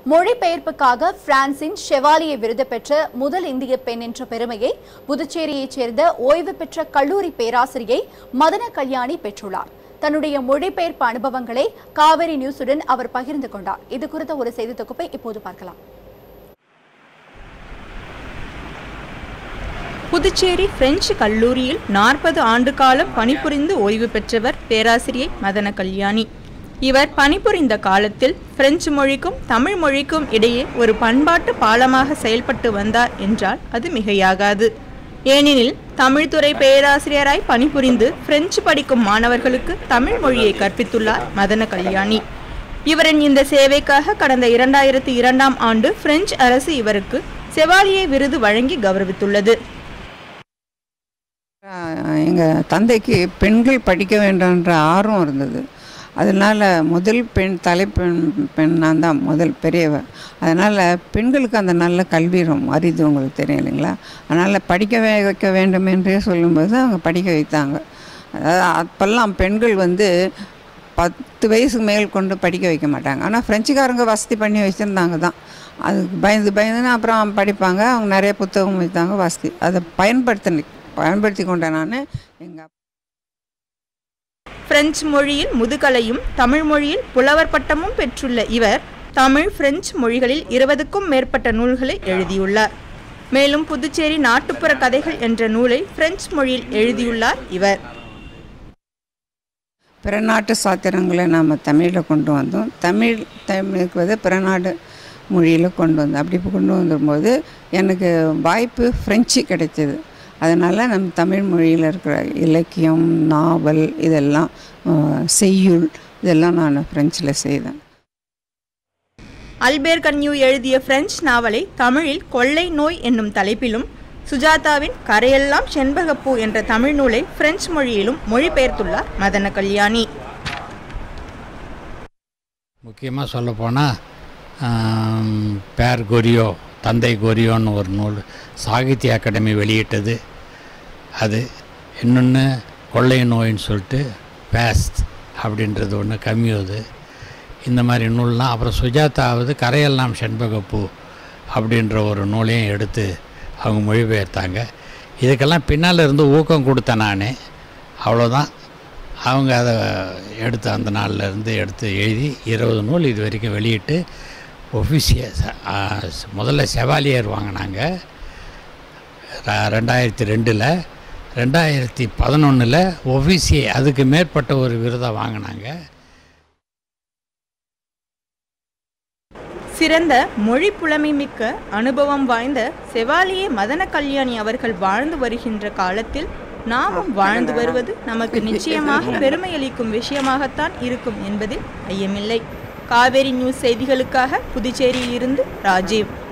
மொழிபெயர்ப்புக்காக பிரான்சின் ஷெவாலியே விருது பெற்ற முதல் இந்திய பெண் என்ற பெருமையை புதுச்சேரியைச் சேர்ந்த ஓய்வு பெற்ற கல்லூரி பேராசிரியை மதன கல்யாணி பெற்றுள்ளார் தன்னுடைய மொழிபெயர்ப்பு அனுபவங்களை காவிரி நியூஸுடன் அவர் பகிர்ந்து கொண்டார் இது குறித்த ஒரு செய்தி தொகுப்பை இப்போது பார்க்கலாம் புதுச்சேரி பிரெஞ்சு கல்லூரியில் நாற்பது ஆண்டு காலம் பணிபுரிந்து ஓய்வு பெற்றவர் பேராசிரியை மதன கல்யாணி இவர் பணிபுரிந்த காலத்தில் பிரெஞ்சு மொழிக்கும் தமிழ் மொழிக்கும் இடையே ஒரு பண்பாட்டு பாலமாக செயல்பட்டு வந்தார் என்றால் அது மிகையாகாது ஏனெனில் தமிழ்துறை பேராசிரியராய் பணிபுரிந்து பிரெஞ்சு படிக்கும் மாணவர்களுக்கு தமிழ் மொழியை கற்பித்துள்ளார் மதன கல்யாணி இவரின் இந்த சேவைக்காக கடந்த இரண்டாயிரத்தி இரண்டாம் ஆண்டு பிரெஞ்சு அரசு இவருக்கு செவாலியே விருது வழங்கி கௌரவித்துள்ளது எங்கள் தந்தைக்கு பெண்கள் படிக்க வேண்டும்ன்ற ஆர்வம் இருந்தது அதனால் முதல் பெண் தலைப்பெண் பெண் நான் தான் முதல் பெரியவ அதனால் பெண்களுக்கு அந்த நல்ல கல்வி ரொம்ப அரிது உங்களுக்கு தெரியும் இல்லைங்களா அதனால் படிக்க வை- வைக்க வேண்டும் என்றே சொல்லும்போது அவங்க படிக்க வைத்தாங்க அதாவது அப்போல்லாம் பெண்கள் வந்து பத்து வயசுக்கு மேல் கொண்டு படிக்க வைக்க மாட்டாங்க ஆனால் ஃப்ரெஞ்சுக்காரங்க வசதி பண்ணி வச்சுருந்தாங்க தான் அதுக்கு பயந்து பயந்துன்னு அப்புறம் படிப்பாங்க அவங்க நிறைய புத்தகம் வைத்தாங்க வசதி அதை பயன்படுத்தி பயன்படுத்தி கொண்டேன் நான் எங்கள் பிரெஞ்சு மொழியில் முதுகலையும் தமிழ் மொழியில் புலவர் பட்டமும் பெற்றுள்ள இவர் தமிழ் பிரெஞ்சு மொழிகளில் இருபதுக்கும் மேற்பட்ட நூல்களை எழுதியுள்ளார் மேலும் புதுச்சேரி நாட்டுப்புற கதைகள் என்ற நூலை பிரெஞ்சு மொழியில் எழுதியுள்ளார் இவர் பிற நாட்டு சாத்திரங்களை நாம் தமிழில் கொண்டு வந்தோம் தமிழ் தமிழுக்கு வந்து பிற நாடு மொழியில் கொண்டு வந்தோம் அப்படி கொண்டு வந்தபோது எனக்கு வாய்ப்பு ஃப்ரெஞ்சு கிடைச்சது அதனால் நம்ம தமிழ் மொழியில் இருக்கிற இலக்கியம் நாவல் இதெல்லாம் அஹ், செய்யுள் இதெல்லாம் நான் ஃப்ரெஞ்சில் செய்தேன் அல்பேர் கன்யூ எழுதிய பிரெஞ்சு நாவலை தமிழில் கொள்ளை நோய் என்னும் தலைப்பிலும் சுஜாதாவின் கரையெல்லாம் செண்பகப்பூ என்ற தமிழ் நூலை பிரெஞ்சு மொழியிலும் மொழிபெயர்த்துள்ளார் மதன கல்யாணி முக்கியமாக சொல்லப்போனால் பேர் கொரியோ தந்தை கொரியோன்னு ஒரு நூல் சாகித்ய அகாடமி வெளியிட்டது அது இன்னொன்று கொள்ளை நோயின்னு சொல்லிட்டு பேஸ்ட் அப்படின்றது ஒன்று கம்மியுது இந்த மாதிரி நூல்லாம் அப்புறம் சுஜாதாவது கரையெல்லாம் செண்பகப்பூ அப்படின்ற ஒரு நூலையும் எடுத்து அவங்க மொழிபெயர்த்தாங்க இதுக்கெல்லாம் பின்னால் இருந்து ஊக்கம் கொடுத்தேன் நான் அவ்வளோதான் அவங்க அதை எடுத்து அந்த நாள்ல இருந்து எடுத்து எழுதி இருபது நூல் இது வரைக்கும் வெளியிட்டு ஒஃபிஷிய முதல்ல செவாலியர் வாங்கினாங்க ர- ரெண்டாயிரத்தி ரெண்டில் ரெண்டாயிரத்தி பதினொன்றில் ஒஃபிசியே அதுக்கு மேற்பட்ட ஒரு விருதை வாங்கினாங்க சிறந்த மொழி புலமை மிக்க அனுபவம் வாய்ந்த செவாலியே மதன கல்யாணி அவர்கள் வாழ்ந்து வருகின்ற காலத்தில் நாமும் வாழ்ந்து வருவது நமக்கு நிச்சயமாக பெருமையளிக்கும் விஷயமாகத்தான் இருக்கும் என்பதில் ஐயமில்லை காவேரி நியூஸ் செய்திகளுக்காக புதுச்சேரியில் இருந்து ராஜீவ்